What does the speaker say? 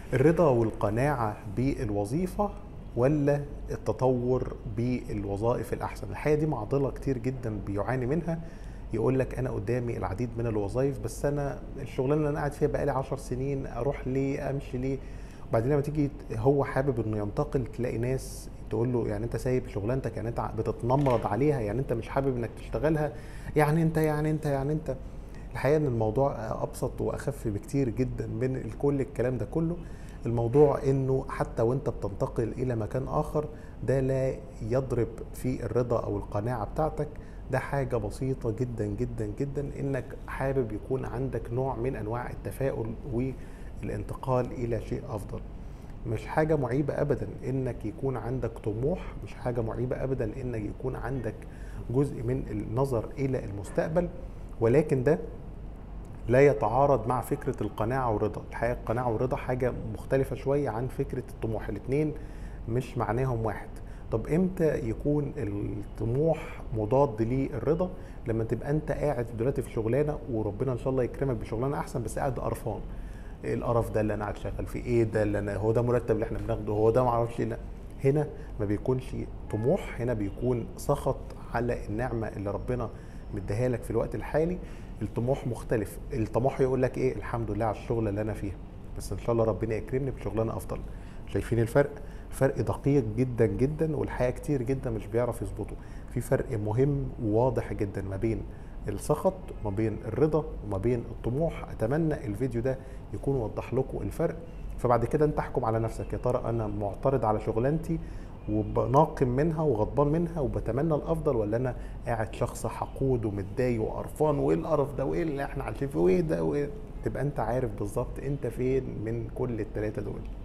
الرضا والقناعة بالوظيفة ولا التطور بالوظائف الأحسن الحقيقة دي معضلة كتير جدا بيعاني منها يقول لك أنا قدامي العديد من الوظائف بس أنا الشغلانة اللي أنا قاعد فيها بقالي عشر سنين أروح ليه أمشي ليه وبعدين لما تيجي هو حابب انه ينتقل تلاقي ناس تقول له يعني انت سايب شغلانتك يعني انت بتتنمرض عليها يعني انت مش حابب انك تشتغلها يعني انت يعني انت يعني انت الحقيقه ان الموضوع ابسط واخف بكتير جدا من كل الكلام ده كله الموضوع انه حتى وانت بتنتقل الى مكان اخر ده لا يضرب في الرضا او القناعه بتاعتك ده حاجة بسيطة جدا جدا جدا انك حابب يكون عندك نوع من انواع التفاؤل والانتقال الى شيء افضل مش حاجة معيبة ابدا انك يكون عندك طموح مش حاجة معيبة ابدا انك يكون عندك جزء من النظر الى المستقبل ولكن ده لا يتعارض مع فكرة القناعة والرضا الحقيقة القناعة والرضا حاجة مختلفة شوية عن فكرة الطموح الاتنين مش معناهم واحد طب امتى يكون الطموح مضاد للرضا لما تبقى انت قاعد دلوقتي في شغلانه وربنا ان شاء الله يكرمك بشغلانه احسن بس قاعد قرفان ايه القرف ده اللي انا قاعد شغال فيه ايه ده اللي انا هو ده مرتب اللي احنا بناخده هو ده معرفش لا هنا ما بيكونش طموح هنا بيكون سخط على النعمه اللي ربنا مديها لك في الوقت الحالي الطموح مختلف الطموح يقول لك ايه الحمد لله على الشغل اللي انا فيها بس ان شاء الله ربنا يكرمني بشغلانه افضل شايفين الفرق فرق دقيق جدا جدا والحقيقه كتير جدا مش بيعرف يظبطه في فرق مهم وواضح جدا ما بين السخط وما بين الرضا وما بين الطموح اتمنى الفيديو ده يكون وضح لكم الفرق فبعد كده انت احكم على نفسك يا ترى انا معترض على شغلانتي وبناقم منها وغضبان منها وبتمنى الافضل ولا انا قاعد شخص حقود ومتضايق وقرفان وايه القرف ده وايه اللي احنا عايشين فيه وايه ده وايه تبقى انت عارف بالظبط انت فين من كل الثلاثه دول